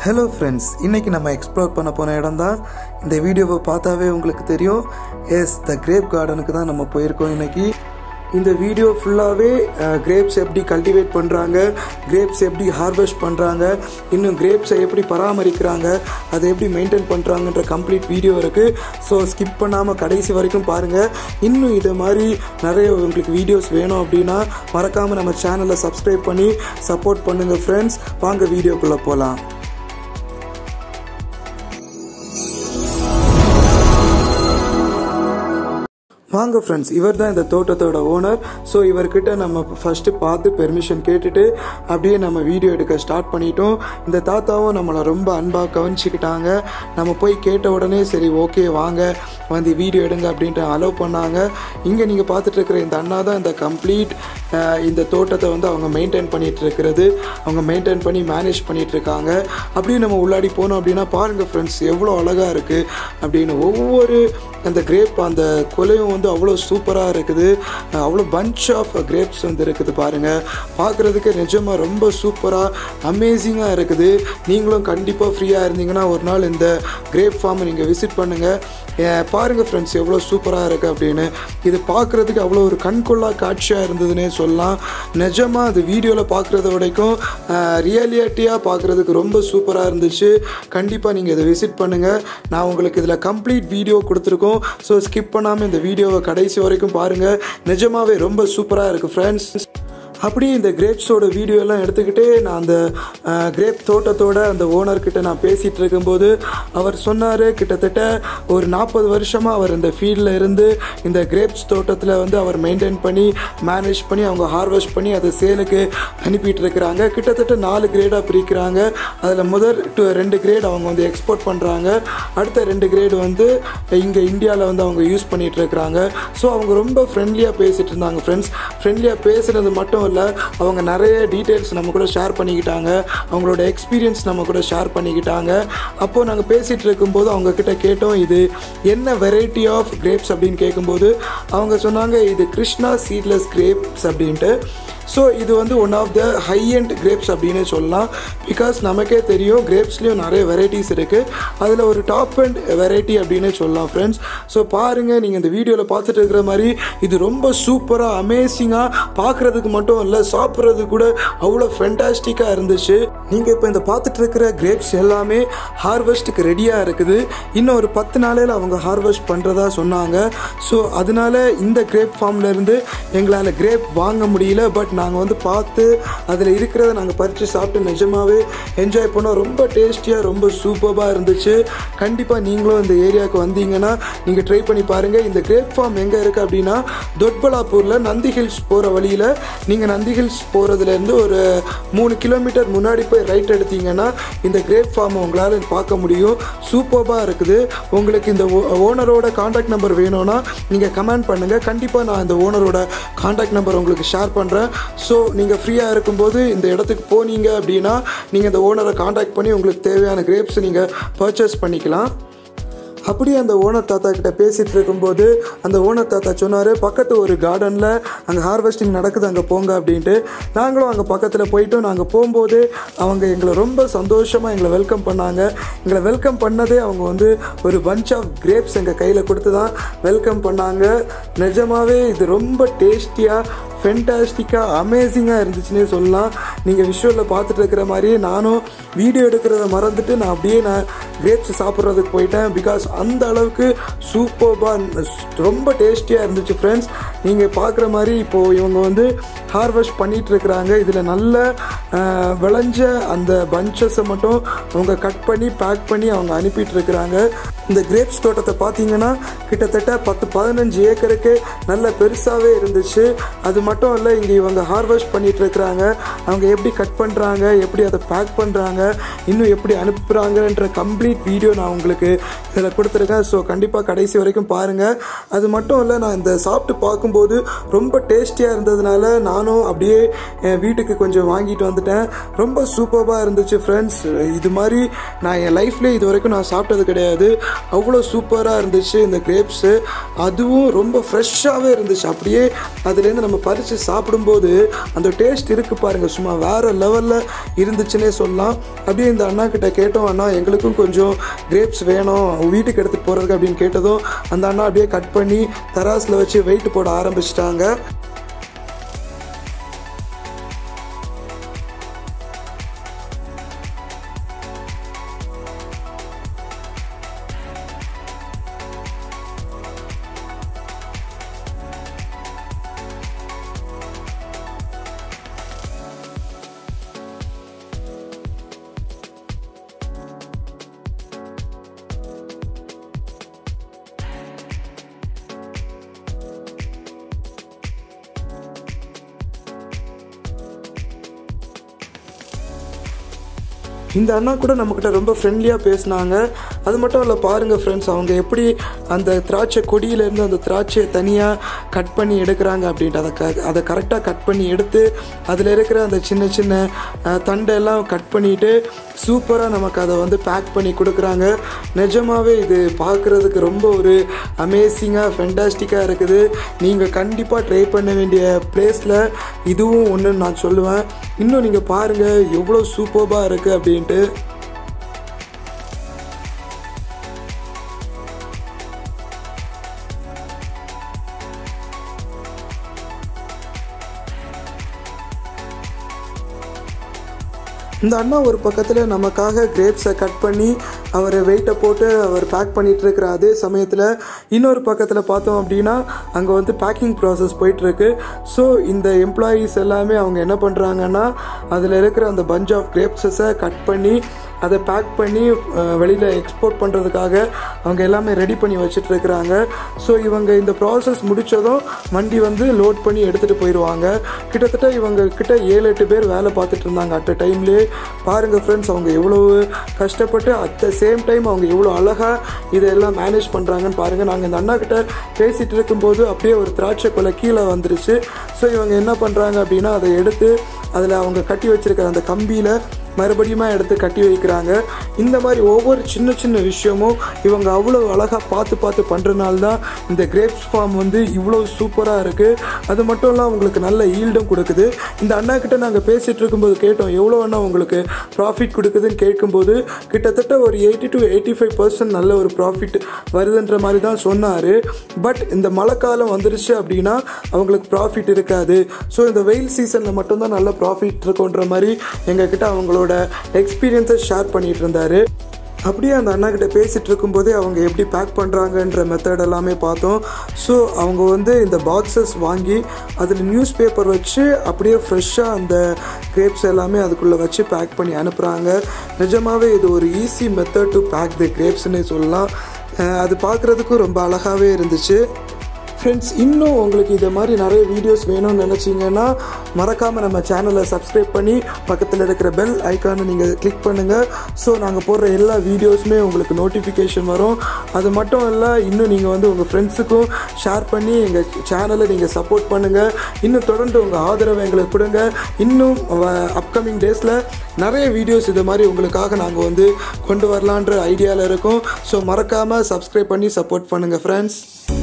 hello friends இன்றைக்கி நம்ம explore பண்ண போன இடம் தான் இந்த வீடியோவை பார்த்தாவே உங்களுக்கு தெரியும் எஸ் த கிரேப் கார்டனுக்கு தான் நம்ம போயிருக்கோம் இன்னைக்கு இந்த வீடியோ ஃபுல்லாகவே கிரேப்ஸ் எப்படி கல்டிவேட் பண்ணுறாங்க கிரேப்ஸ் எப்படி ஹார்வெஸ்ட் பண்ணுறாங்க இன்னும் கிரேப்ஸை எப்படி பராமரிக்கிறாங்க அதை எப்படி மெயின்டைன் பண்ணுறாங்கன்ற கம்ப்ளீட் வீடியோ இருக்குது ஸோ ஸ்கிப் பண்ணாமல் கடைசி வரைக்கும் பாருங்கள் இன்னும் இது மாதிரி நிறைய உங்களுக்கு வீடியோஸ் வேணும் அப்படின்னா மறக்காமல் நம்ம சேனலை சப்ஸ்கிரைப் பண்ணி சப்போர்ட் பண்ணுங்கள் ஃப்ரெண்ட்ஸ் வாங்க வீடியோக்குள்ளே போகலாம் வாங்க ஃப்ரெண்ட்ஸ் இவர் தான் இந்த தோட்டத்தோட ஓனர் ஸோ இவர்கிட்ட நம்ம ஃபஸ்ட்டு பார்த்து பெர்மிஷன் கேட்டுட்டு அப்படியே நம்ம வீடியோ எடுக்க ஸ்டார்ட் பண்ணிட்டோம் இந்த தாத்தாவும் நம்மளை ரொம்ப அன்பாக கவனிச்சிக்கிட்டாங்க நம்ம போய் கேட்ட உடனே சரி ஓகே வாங்க வந்து வீடியோ எடுங்க அப்படின்ட்டு அலோவ் பண்ணாங்க இங்கே நீங்கள் பார்த்துட்டு இருக்கிற இந்த அண்ணா தான் இந்த கம்ப்ளீட் இந்த தோட்டத்தை வந்து அவங்க மெயின்டைன் பண்ணிட்டு இருக்கிறது அவங்க மெயின்டைன் பண்ணி மேனேஜ் பண்ணிட்டு இருக்காங்க அப்படியே நம்ம உள்ளாடி போனோம் அப்படின்னா பாருங்கள் ஃப்ரெண்ட்ஸ் எவ்வளோ அழகாக இருக்குது அப்படின்னு ஒவ்வொரு அந்த கிரேப் அந்த கொலையும் வந்து அவ்வளோ சூப்பராக இருக்குது அவ்வளோ பஞ்ச் ஆஃப் கிரேப்ஸ் வந்து இருக்குது பாருங்கள் பார்க்குறதுக்கு நிஜமாக ரொம்ப சூப்பராக அமேசிங்காக இருக்குது நீங்களும் கண்டிப்பாக ஃப்ரீயாக இருந்தீங்கன்னா ஒரு நாள் இந்த கிரேப் ஃபார்மை நீங்கள் விசிட் பண்ணுங்கள் பாருங்கள் ஃப்ரெண்ட்ஸ் எவ்வளோ சூப்பராக இருக்குது அப்படின்னு இது பார்க்குறதுக்கு அவ்வளோ ஒரு கண்கொள்ளா காட்சியாக இருந்ததுன்னே சொல்லலாம் நிஜமாக அது வீடியோவில் பார்க்குறத வரைக்கும் ரியாலிட்டியாக பார்க்குறதுக்கு ரொம்ப சூப்பராக இருந்துச்சு கண்டிப்பாக நீங்கள் இதை விசிட் பண்ணுங்கள் நான் உங்களுக்கு இதில் கம்ப்ளீட் வீடியோ கொடுத்துருக்கோம் ஸோ ஸ்கிப் பண்ணாமல் இந்த வீடியோவை கடைசி வரைக்கும் பாருங்கள் நிஜமாகவே ரொம்ப சூப்பராக இருக்குது ஃப்ரெண்ட்ஸ் அப்படியே இந்த கிரேப்ஸோட வீடியோ எல்லாம் எடுத்துக்கிட்டே நான் அந்த கிரேப் தோட்டத்தோட அந்த ஓனர்கிட்ட நான் பேசிகிட்டு இருக்கும்போது அவர் சொன்னார் கிட்டத்தட்ட ஒரு நாற்பது வருஷமாக அவர் இந்த ஃபீல்டில் இருந்து இந்த கிரேப்ஸ் தோட்டத்தில் வந்து அவர் மெயின்டைன் பண்ணி மேனேஜ் பண்ணி அவங்க ஹார்வெஸ்ட் பண்ணி அதை சேலுக்கு அனுப்பிட்டு இருக்கிறாங்க கிட்டத்தட்ட நாலு கிரேடாக பிரிக்கிறாங்க அதில் முதல் டூ ரெண்டு கிரேட் அவங்க வந்து எக்ஸ்போர்ட் பண்ணுறாங்க அடுத்த ரெண்டு கிரேடு வந்து இங்கே இந்தியாவில் வந்து அவங்க யூஸ் பண்ணிகிட்டு இருக்கிறாங்க ஸோ அவங்க ரொம்ப ஃப்ரெண்ட்லியாக பேசிகிட்டு இருந்தாங்க ஃப்ரெண்ட்ஸ் ஃப்ரெண்ட்லியாக பேசுனது மட்டும் இல்லை அவங்க நிறைய டீட்டெயில்ஸ் நம்ம கூட ஷேர் பண்ணிக்கிட்டாங்க அவங்களோட எக்ஸ்பீரியன்ஸ் நம்ம கூட ஷேர் பண்ணிக்கிட்டாங்க அப்போது நாங்கள் பேசிகிட்டு இருக்கும்போது அவங்க கிட்ட கேட்டோம் இது என்ன வெரைட்டி ஆஃப் கிரேப்ஸ் அப்படின்னு கேட்கும்போது அவங்க சொன்னாங்க இது கிருஷ்ணா சீட்லெஸ் கிரேப்ஸ் அப்படின்ட்டு ஸோ இது வந்து one of the high and grapes அப்படின்னு சொல்லலாம் பிகாஸ் நமக்கே தெரியும் கிரேப்ஸ்லேயும் நிறைய வெரைட்டிஸ் இருக்குது அதில் ஒரு டாப் அண்ட் வெரைட்டி அப்படின்னு சொல்லலாம் ஃப்ரெண்ட்ஸ் ஸோ பாருங்கள் நீங்கள் இந்த வீடியோவில் பார்த்துட்டு இருக்கிற மாதிரி இது ரொம்ப சூப்பராக அமேசிங்காக பார்க்குறதுக்கு மட்டும் இல்லை சாப்பிட்றது கூட அவ்வளோ ஃபென்டாஸ்டிக்காக இருந்துச்சு நீங்கள் இப்போ இந்த பார்த்துட்டு இருக்கிற கிரேப்ஸ் எல்லாமே ஹார்வெஸ்ட்டுக்கு ரெடியாக இருக்குது இன்னும் ஒரு பத்து நாளையில் அவங்க ஹார்வெஸ்ட் பண்ணுறதா சொன்னாங்க ஸோ அதனால இந்த கிரேப் ஃபார்ம்லேருந்து எங்களால் கிரேப் வாங்க முடியல பட் நாங்கள் வந்து பார்த்து அதில் இருக்கிறத நாங்கள் பறித்து சாப்பிட்டு நிஜமாகவே என்ஜாய் பண்ணோம் ரொம்ப டேஸ்டியாக ரொம்ப சூப்பராக இருந்துச்சு கண்டிப்பாக நீங்களும் இந்த ஏரியாவுக்கு வந்தீங்கன்னா நீங்கள் ட்ரை பண்ணி பாருங்கள் இந்த கிரேப் ஃபார்ம் எங்கே இருக்குது அப்படின்னா தொட்பலாப்பூரில் நந்தி ஹில்ஸ் போகிற வழியில் நீங்கள் நந்தி ஹில்ஸ் போகிறதுலேருந்து ஒரு மூணு கிலோமீட்டர் முன்னாடி போய் ரைட் எடுத்தீங்கன்னா இந்த கிரேப் ஃபார்மை உங்களால் பார்க்க முடியும் சூப்பராக இருக்குது உங்களுக்கு இந்த ஓனரோட காண்டாக்ட் நம்பர் வேணும்னா நீங்கள் கமெண்ட் பண்ணுங்கள் கண்டிப்பாக நான் இந்த ஓனரோட காண்டாக்ட் நம்பர் உங்களுக்கு ஷேர் பண்ணுறேன் ஸோ நீங்கள் ஃப்ரீயாக இருக்கும்போது இந்த இடத்துக்கு போனீங்க அப்படின்னா நீங்கள் இந்த ஓனரை காண்டாக்ட் பண்ணி உங்களுக்கு தேவையான கிரேப்ஸ் நீங்கள் பர்ச்சேஸ் பண்ணிக்கலாம் அப்படியே அந்த ஓனர் தாத்தா கிட்ட பேசிகிட்டு இருக்கும்போது அந்த ஓனர் தாத்தா சொன்னார் பக்கத்து ஒரு கார்டனில் அங்கே ஹார்வெஸ்டிங் நடக்குது அங்கே போங்க அப்படின்ட்டு நாங்களும் அங்கே பக்கத்தில் போயிட்டோம் நாங்கள் போகும்போது அவங்க எங்களை ரொம்ப சந்தோஷமாக எங்களை வெல்கம் பண்ணாங்க எங்களை வெல்கம் பண்ணதே அவங்க வந்து ஒரு பஞ்ச் ஆஃப் கிரேப்ஸ் எங்கள் கையில் கொடுத்து தான் வெல்கம் பண்ணாங்க நிஜமாகவே இது ரொம்ப டேஸ்டியாக ஃபென்டாஸ்டிக்காக அமேசிங்காக இருந்துச்சுன்னே சொல்லலாம் நீங்கள் விஷுவலில் பார்த்துட்டு இருக்கிற மாதிரியே நானும் வீடியோ எடுக்கிறத மறந்துட்டு நான் அப்படியே நான் கிரேப்ஸ் சாப்பிட்றதுக்கு போயிட்டேன் பிகாஸ் அந்த அளவுக்கு சூப்பர்பாக ரொம்ப டேஸ்டியாக இருந்துச்சு ஃப்ரெண்ட்ஸ் நீங்கள் பார்க்குற மாதிரி இப்போது இவங்க வந்து ஹார்வெஸ்ட் பண்ணிகிட்டு இருக்கிறாங்க இதில் நல்ல விளைஞ்ச அந்த பஞ்சஸை மட்டும் அவங்க கட் பண்ணி பேக் பண்ணி அவங்க அனுப்பிட்டு இருக்கிறாங்க இந்த கிரேப்ஸ் தோட்டத்தை பார்த்தீங்கன்னா கிட்டத்தட்ட பத்து பதினஞ்சு ஏக்கருக்கு நல்ல பெருசாகவே இருந்துச்சு அது மட்டும் இல்லை இங்கே இவங்க ஹார்வெஸ்ட் பண்ணிட்டு இருக்கிறாங்க அவங்க எப்படி கட் பண்ணுறாங்க எப்படி அதை பேக் பண்ணுறாங்க இன்னும் எப்படி அனுப்புகிறாங்கன்ற கம்ப்ளீட் வீடியோ நான் உங்களுக்கு இதில் கொடுத்துருக்கேன் ஸோ கண்டிப்பாக கடைசி வரைக்கும் பாருங்கள் அது மட்டும் இல்லை நான் இந்த சாப்பிட்டு பார்க்கும்போது ரொம்ப டேஸ்டியாக இருந்ததுனால நானும் அப்படியே என் வீட்டுக்கு கொஞ்சம் வாங்கிட்டு வந்துட்டேன் ரொம்ப சூப்பராக இருந்துச்சு ஃப்ரெண்ட்ஸ் இது மாதிரி நான் என் லைஃப்லேயே இது வரைக்கும் நான் சாப்பிட்டது கிடையாது அவ்வளோ சூப்பராக இருந்துச்சு இந்த கிரேப்ஸு அதுவும் ரொம்ப ஃப்ரெஷ்ஷாகவே இருந்துச்சு அப்படியே அதுலேருந்து நம்ம பறி தயாரித்து சாப்பிடும்போது அந்த டேஸ்ட் இருக்கு பாருங்க சும்மா வேற லெவலில் இருந்துச்சுன்னே சொல்லலாம் அப்படியே இந்த அண்ணா கிட்ட கேட்டோம் அண்ணா எங்களுக்கும் கொஞ்சம் கிரேப்ஸ் வேணும் வீட்டுக்கு எடுத்துகிட்டு போகிறதுக்கு அப்படின்னு கேட்டதும் அந்த அண்ணா அப்படியே கட் பண்ணி தராசில் வச்சு வெயிட் போட ஆரம்பிச்சிட்டாங்க இந்த அண்ணா கூட நம்மக்கிட்ட ரொம்ப ஃப்ரெண்ட்லியாக பேசினாங்க அது மட்டும் இல்லை பாருங்கள் ஃப்ரெண்ட்ஸ் அவங்க எப்படி அந்த திராட்சை கொடியிலேருந்து அந்த திராட்சையை தனியாக கட் பண்ணி எடுக்கிறாங்க அப்படின்ட்டு அதை க அதை கரெக்டாக கட் பண்ணி எடுத்து அதில் இருக்கிற அந்த சின்ன சின்ன அஹ், தண்டெல்லாம் கட் பண்ணிவிட்டு சூப்பராக நமக்கு அதை வந்து பேக் பண்ணி கொடுக்குறாங்க நிஜமாகவே இது பார்க்குறதுக்கு ரொம்ப ஒரு அமேசிங்காக ஃபென்டாஸ்டிக்காக இருக்குது நீங்கள் கண்டிப்பாக ட்ரை பண்ண வேண்டிய பிளேஸில் இதுவும் ஒன்றுன்னு நான் சொல்லுவேன் இன்னும் நீங்கள் பாருங்கள் எவ்வளோ சூப்பர்பாக இருக்குது அப்படின்ட்டு இந்த அண்ணா ஒரு பக்கத்தில் நமக்காக கிரேப்ஸை கட் பண்ணி அவர் வெயிட்டை போட்டு அவர் பேக் பண்ணிட்டு இருக்கிற அதே சமயத்தில் இன்னொரு பக்கத்தில் பார்த்தோம் அப்படின்னா அங்கே வந்து பேக்கிங் ப்ராசஸ் போயிட்டுருக்கு ஸோ இந்த எம்ப்ளாயீஸ் எல்லாமே அவங்க என்ன பண்ணுறாங்கன்னா அதில் இருக்கிற அந்த பஞ்ச் ஆஃப் கிரேப்ஸஸை கட் பண்ணி அதை பேக் பண்ணி வெளியில் எக்ஸ்போர்ட் பண்ணுறதுக்காக அவங்க எல்லாமே ரெடி பண்ணி வச்சுட்டு இருக்கிறாங்க ஸோ இவங்க இந்த ப்ராசஸ் முடித்ததும் வண்டி வந்து லோட் பண்ணி எடுத்துகிட்டு போயிடுவாங்க கிட்டத்தட்ட இவங்க கிட்ட ஏழு எட்டு பேர் வேலை பார்த்துட்டு இருந்தாங்க அட் அ டைம்லேயே பாருங்கள் ஃப்ரெண்ட்ஸ் அவங்க எவ்வளோ கஷ்டப்பட்டு அட் த சேம் டைம் அவங்க எவ்வளோ அழகாக இதெல்லாம் மேனேஜ் பண்ணுறாங்கன்னு பாருங்கள் நாங்கள் இந்த அண்ணா கிட்ட பேசிகிட்டு இருக்கும்போது அப்படியே ஒரு திராட்சை கொலை கீழே வந்துருச்சு ஸோ இவங்க என்ன பண்ணுறாங்க அப்படின்னா அதை எடுத்து அதில் அவங்க கட்டி வச்சிருக்கிற அந்த கம்பியில் மறுபடியும் எடுத்து கட்டி வைக்கிறாங்க இந்த மாதிரி ஒவ்வொரு சின்ன சின்ன விஷயமும் இவங்க அவ்வளோ அழகாக பார்த்து பார்த்து பண்ணுறனால தான் இந்த கிரேப்ஸ் ஃபார்ம் வந்து இவ்வளோ சூப்பராக இருக்குது அது மட்டும் இல்லாமல் உங்களுக்கு நல்ல ஈல்டும் கொடுக்குது இந்த அண்ணா கிட்ட நாங்கள் பேசிகிட்டு இருக்கும்போது கேட்டோம் எவ்வளோ அண்ணா உங்களுக்கு ப்ராஃபிட் கொடுக்குதுன்னு கேட்கும்போது கிட்டத்தட்ட ஒரு eighty to eighty five percent நல்ல ஒரு ப்ராஃபிட் வருதுன்ற மாதிரி தான் சொன்னார் பட் இந்த மழை காலம் வந்துருச்சு அப்படின்னா அவங்களுக்கு ப்ராஃபிட் இருக்காது ஸோ இந்த வெயில் சீசனில் மட்டும்தான் நல்ல ப்ராஃபிட் இருக்குன்ற மாதிரி எங்ககிட்ட அவங்களோட எக்ஸ்பீரியன்ஸை ஷேர் பண்ணிட்டு இருந்தாரு அப்படியே அந்த அண்ணா கிட்ட பேசிட்டு இருக்கும்போதே அவங்க எப்படி பேக் பண்ணுறாங்கன்ற மெத்தட் எல்லாமே பார்த்தோம் ஸோ அவங்க வந்து இந்த பாக்ஸஸ் வாங்கி அதில் நியூஸ் பேப்பர் வச்சு அப்படியே ஃப்ரெஷ்ஷாக அந்த கிரேப்ஸ் எல்லாமே அதுக்குள்ளே வச்சு பேக் பண்ணி அனுப்புகிறாங்க நிஜமாவே இது ஒரு easy method to pack the கிரேப்ஸ்னு சொல்லலாம் அஹ் அது பார்க்குறதுக்கும் ரொம்ப அழகாகவே இருந்துச்சு ஃப்ரெண்ட்ஸ் இன்னும் உங்களுக்கு இதை மாதிரி நிறைய வீடியோஸ் வேணும்னு நினச்சிங்கன்னா மறக்காமல் நம்ம சேனலை சப்ஸ்கிரைப் பண்ணி பக்கத்தில் இருக்கிற பெல் ஐக்கானை நீங்கள் கிளிக் பண்ணுங்கள் ஸோ நாங்கள் போடுற எல்லா வீடியோஸுமே உங்களுக்கு நோட்டிஃபிகேஷன் வரும் அது மட்டும் இல்லை இன்னும் நீங்கள் வந்து உங்கள் ஃப்ரெண்ட்ஸுக்கும் ஷேர் பண்ணி எங்கள் சேனலை நீங்கள் சப்போர்ட் பண்ணுங்கள் இன்னும் தொடர்ந்து உங்கள் ஆதரவை எங்களுக்கு கொடுங்க இன்னும் அப்கமிங் டேஸில் நிறைய வீடியோஸ் இது மாதிரி உங்களுக்காக நாங்கள் வந்து கொண்டு வரலான்ற ஐடியாவில் இருக்கோம் ஸோ மறக்காமல் சப்ஸ்கிரைப் பண்ணி சப்போர்ட் பண்ணுங்கள் ஃப்ரெண்ட்ஸ்